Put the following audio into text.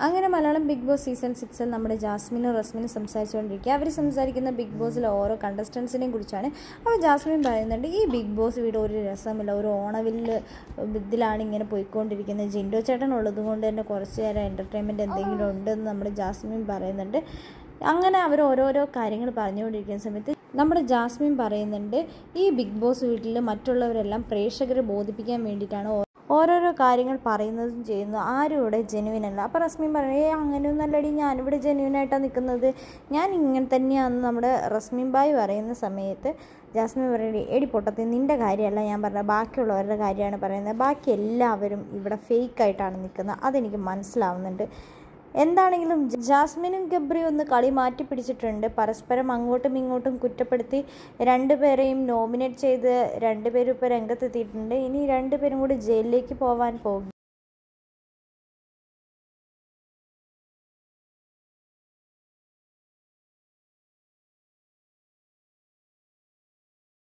അങ്ങനെ Malayalam big boss season സിക്സിൽ നമ്മുടെ ജാസ്മിനും റസ്മിനും സംസാരിച്ചുകൊണ്ടിരിക്കുക അവർ സംസാരിക്കുന്ന ബിഗ് ബോസിലെ ഓരോ കണ്ടസ്റ്റൻസിനെയും കുറിച്ചാണ് അപ്പോൾ ജാസ്മിൻ പറയുന്നുണ്ട് ഈ ബിഗ് ബോസ് വീട് ഒരു രസമില്ല ഒരു ഓണവില്ല് ഇതിലാണ് ഇങ്ങനെ പോയിക്കൊണ്ടിരിക്കുന്നത് ജിൻഡോ ചേട്ടൻ ഉള്ളത് കൊണ്ട് തന്നെ കുറച്ച് നേരം എൻ്റർടൈൻമെൻറ്റ് എന്തെങ്കിലും ഉണ്ടെന്ന് നമ്മുടെ ജാസ്മിൻ പറയുന്നുണ്ട് അങ്ങനെ അവർ ഓരോരോ കാര്യങ്ങൾ പറഞ്ഞുകൊണ്ടിരിക്കുന്ന സമയത്ത് നമ്മുടെ ജാസ്മിൻ പറയുന്നുണ്ട് ഈ ബിഗ് ബോസ് വീട്ടിൽ മറ്റുള്ളവരെല്ലാം പ്രേക്ഷകരെ ബോധിപ്പിക്കാൻ വേണ്ടിയിട്ടാണ് ഓ- ഓരോരോ കാര്യങ്ങൾ പറയുന്നതും ചെയ്യുന്നു ആരും ഇവിടെ ജെനുവിൻ അല്ല അപ്പോൾ റസ്മിൻ പറയും ഏ അങ്ങനെയൊന്നും അല്ലടി ഞാനിവിടെ ജെനുവിൻ ആയിട്ടാണ് നിൽക്കുന്നത് ഞാൻ ഇങ്ങനെ തന്നെയാണെന്ന് നമ്മുടെ റസ്മിൻ ബായ് പറയുന്ന സമയത്ത് ജാസ്മിൻ പറയുന്നത് എടി പൊട്ടത്തി നിൻ്റെ കാര്യമല്ല ഞാൻ പറഞ്ഞത് ബാക്കിയുള്ളവരുടെ കാര്യമാണ് പറയുന്നത് ബാക്കി എല്ലാവരും ഇവിടെ ഫേക്ക് ആയിട്ടാണ് നിൽക്കുന്നത് അതെനിക്ക് മനസ്സിലാവുന്നുണ്ട് എന്താണെങ്കിലും ജാസ്മിനും ഗബ്രിയും ഒന്ന് കളി മാറ്റി പിടിച്ചിട്ടുണ്ട് പരസ്പരം അങ്ങോട്ടും ഇങ്ങോട്ടും കുറ്റപ്പെടുത്തി രണ്ടുപേരെയും നോമിനേറ്റ് ചെയ്ത് രണ്ടുപേരും ഇപ്പോൾ രംഗത്തെത്തിയിട്ടുണ്ട് ഇനി രണ്ടുപേരും കൂടി ജയിലിലേക്ക് പോകാൻ പോകുക